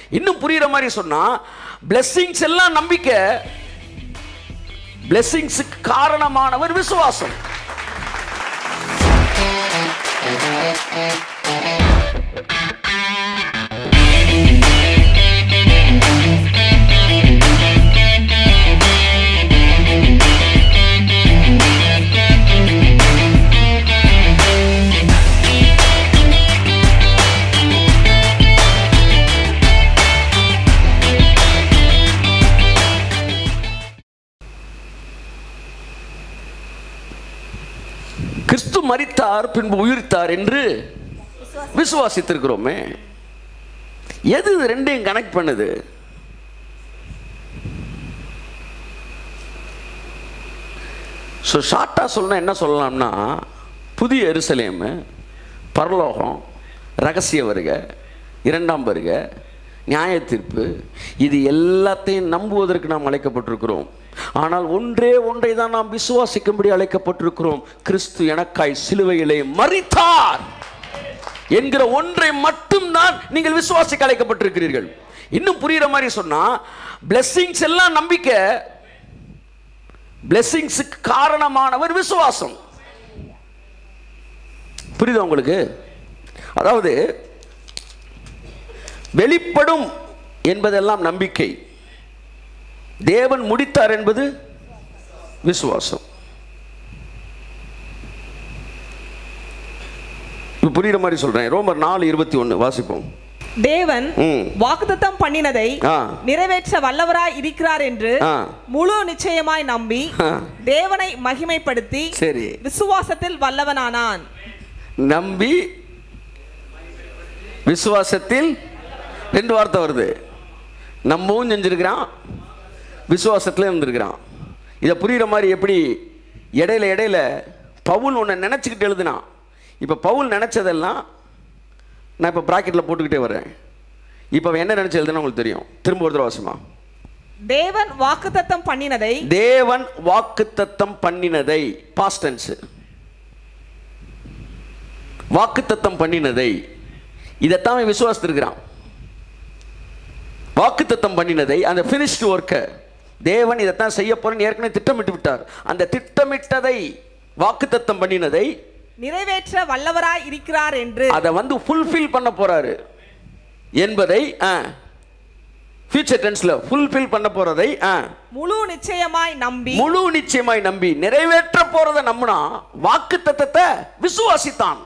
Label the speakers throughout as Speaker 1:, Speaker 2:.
Speaker 1: இன்னும் புரியுற மாதிரி சொன்னா blessings எல்லாம் நம்பிக்கை பிளெஸிங்ஸுக்கு காரணமானவர் விசுவாசம் கிறிஸ்து மரித்தார் பின்பு உயிர்த்தார் என்று விசுவாசித்திருக்கிறோமே எது இது ரெண்டையும் கனெக்ட் பண்ணுது ஸோ ஷார்ட்டாக சொல்லணும் என்ன சொல்லலாம்னா புதிய எருசலேம் பரலோகம் ரகசிய வருக இரண்டாம் வருக நியாய தீர்ப்பு இது எல்லாத்தையும் நம்புவதற்கு நாம் அழைக்கப்பட்டிருக்கிறோம் ஆனால் ஒன்றே ஒன்றை தான் நாம் விசுவாசிக்கும்படி அழைக்கப்பட்டிருக்கிறோம் கிறிஸ்து எனக்காய் சிலுவையிலே மரித்தார் என்கிற ஒன்றை மட்டும்தான் நீங்கள் விசுவாசிக்க அழைக்கப்பட்டிருக்கிறீர்கள் இன்னும் புரியுற மாதிரி சொன்னா blessings எல்லாம் நம்பிக்கை பிளெஸிங்ஸுக்கு காரணமானவர் விசுவாசம் புரியுதா உங்களுக்கு அதாவது வெளிப்படும் என்பதெல்லாம் நம்பிக்கை தேவன் முடித்தார் என்பது விசுவாசம் இப்ப புரியுற மாதிரி சொல்றேன் ரோமர் நாலு இருபத்தி ஒன்று வாசிப்போம்
Speaker 2: தேவன்
Speaker 1: ம்.
Speaker 2: வாக்குத்தத்தம் பண்ணினதை
Speaker 1: ஆ.
Speaker 2: நிறைவேற்ற வல்லவராய் இருக்கிறார் என்று
Speaker 1: ஆ.
Speaker 2: முழு நிச்சயமாய் நம்பி
Speaker 1: ஆ.
Speaker 2: தேவனை மகிமைப்படுத்தி
Speaker 1: சரி
Speaker 2: விசுவாசத்தில் வல்லவனானான்
Speaker 1: நம்பி விசுவாசத்தில் ரெண்டு வார்த்தை வருது நம்பவும் செஞ்சிருக்கிறான் விசுவாசத்தில் இருந்திருக்கிறான் இதை புரியுற மாதிரி எப்படி இடையில இடையில பவுல் ஒன்று நினச்சிக்கிட்டு எழுதுனான் இப்போ பவுல் நினச்சதெல்லாம் நான் இப்போ ப்ராக்கெட்டில் போட்டுக்கிட்டே வரேன் இப்போ அவன் என்ன நினச்சி எழுதுனா உங்களுக்கு தெரியும் திரும்ப ஒரு தடவை வாசிமா
Speaker 2: தேவன் வாக்குத்தத்தம் பண்ணினதை
Speaker 1: தேவன் வாக்குத்தத்தம் பண்ணினதை பாஸ்டன்ஸ் வாக்குத்தத்தம் பண்ணினதை இதைத்தான் அவன் விசுவாசித்திருக்கிறான் வாக்குத்தத்தம் பண்ணினதை அந்த ஃபினிஷ்டு ஒர்க்கை தேவன் இதைத்தான் செய்ய போறேன்னு ஏற்கனவே திட்டமிட்டு விட்டார் அந்த திட்டமிட்டதை வாக்குத்தத்தம் பண்ணினதை
Speaker 2: நிறைவேற்ற வல்லவராய் இருக்கிறார் என்று
Speaker 1: அதை வந்து ஃபுல்ஃபில் பண்ண போறாரு என்பதை ஃபியூச்சர் டென்ஸ்ல ஃபுல்ஃபில் பண்ண போறதை ஆ
Speaker 2: முழு நிச்சயமாய் நம்பி
Speaker 1: முழு நிச்சயமாய் நம்பி நிறைவேற்ற போறதை நம்பினா வாக்கு தத்தத்தை விசுவாசித்தான்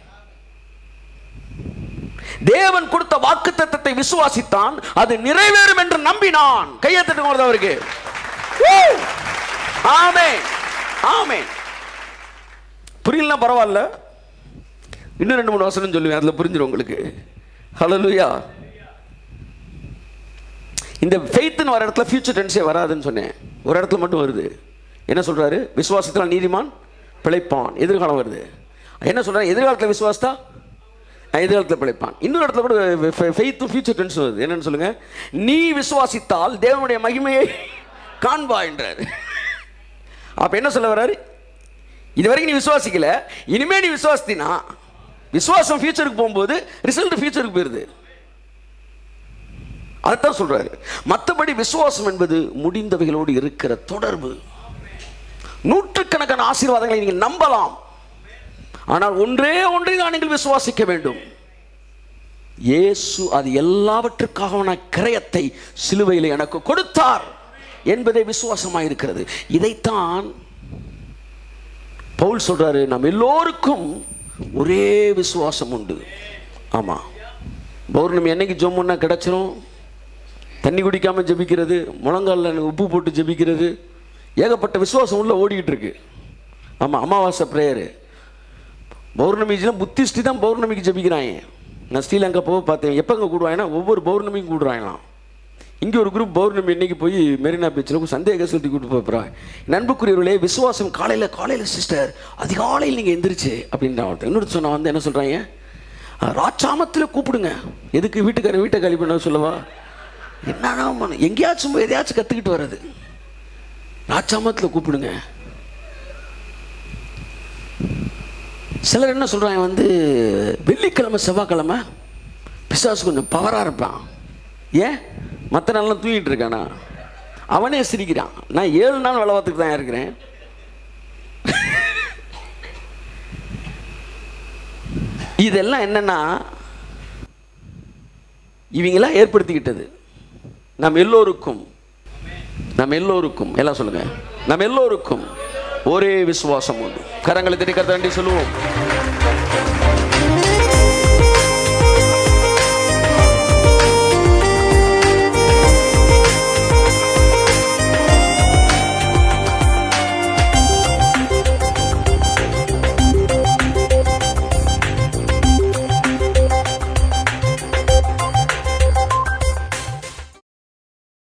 Speaker 1: தேவன் கொடுத்த வாக்கு தத்தத்தை விசுவாசித்தான் அது நிறைவேறும் என்று நம்பினான் கையை தட்டுங்க அவருக்கு ஆமே ஆமே புரியலனா பரவாயில்ல இன்னும் ரெண்டு மூணு வசனம் சொல்லுவேன் அதுல புரிஞ்சிடும் உங்களுக்கு ஹalleluya இந்த ஃபெய்த்னு வர இடத்துல ஃபியூச்சர் டென்ஸே வராதுன்னு சொன்னேன் ஒரு இடத்துல மட்டும் வருது என்ன சொல்றாரு விசுவாசத்தில் நீதிமான் பிழைப்பான் எதிர்காலம் வருது என்ன சொல்றாரு எதிர்காலத்தில் விசுவாசத்தா அஹ் எதிர்காலத்தில் பிழைப்பான் இன்னொரு இடத்துல கூட ஃபெய்த்தும் ஃபியூச்சர் டென்ஸ் வருது என்னன்னு சொல்லுங்க நீ விசுவாசித்தால் தேவனுடைய மகிமையை காண்பா என்றார் அப்ப என்ன சொல்ல வர்றாரு இது வரைக்கும் நீ விசுவாசிக்கல இனிமே நீ விசுவாசித்தினா விசுவாசம் ஃபியூச்சருக்கு போகும்போது ரிசல்ட் ஃபியூச்சருக்கு போயிருது அதைத்தான் சொல்றாரு மற்றபடி விசுவாசம் என்பது முடிந்தவைகளோடு இருக்கிற தொடர்பு நூற்றுக்கணக்கான ஆசீர்வாதங்களை நீங்கள் நம்பலாம் ஆனால் ஒன்றே ஒன்றை தான் நீங்கள் விசுவாசிக்க வேண்டும் இயேசு அது எல்லாவற்றுக்காக கிரயத்தை சிலுவையில் எனக்கு கொடுத்தார் என்பதே விசுவாசமாக இருக்கிறது இதைத்தான் பவுல் சொல்றாரு நம்ம எல்லோருக்கும் ஒரே விசுவாசம் உண்டு ஆமா பௌர்ணமி என்னைக்கு ஜொம்முன்னா கிடைச்சிரும் தண்ணி குடிக்காம ஜெபிக்கிறது முழங்காலில் உப்பு போட்டு ஜெபிக்கிறது ஏகப்பட்ட விசுவாசம் உள்ள ஓடிக்கிட்டு இருக்கு ஆமாம் அமாவாசை ப்ரேயரு பௌர்ணமிஜில் புத்திஸ்டி தான் பௌர்ணமிக்கு ஜெபிக்கிறாங்க நான் ஸ்ரீலங்கா போக பார்த்தேன் எப்போங்க கூடுவாங்கன்னா ஒவ்வொரு பௌர்ணமிக்கும் கூடுறாங்களாம் இங்கே ஒரு குரூப் பௌர்ணமி இன்னைக்கு போய் மெரினா பீச்சில் சந்தேக சொல்லி கூட்டு போகிறாங்க நண்புக்குரியவர்களே விசுவாசம் காலையில் காலையில் சிஸ்டர் அதிகாலையில் நீங்கள் எந்திரிச்சு அப்படின்னு ஒருத்தர் இன்னொரு சொன்ன வந்து என்ன சொல்கிறாங்க ராச்சாமத்தில் கூப்பிடுங்க எதுக்கு வீட்டுக்காரன் வீட்டை கழி பண்ண சொல்லவா என்னன்னா பண்ணு? எங்கேயாச்சும் போய் எதையாச்சும் கற்றுக்கிட்டு வர்றது ராச்சாமத்தில் கூப்பிடுங்க சிலர் என்ன சொல்கிறாங்க வந்து வெள்ளிக்கிழமை செவ்வாய்க்கிழமை பிசாசு கொஞ்சம் பவராக இருப்பான் ஏன் மற்ற நாள்லாம் தூங்கிட்டு இருக்கானா அவனே சிரிக்கிறான் நான் ஏழு நாள் வேலை பார்த்துட்டு தான் இருக்கிறேன் இதெல்லாம் என்னன்னா இவங்களாம் ஏற்படுத்திக்கிட்டது நம் எல்லோருக்கும் நம் எல்லோருக்கும் எல்லாம் சொல்லுங்க நம் எல்லோருக்கும் ஒரே விசுவாசம் உண்டு கரங்களை திரை கரத்தாண்டி சொல்லுவோம்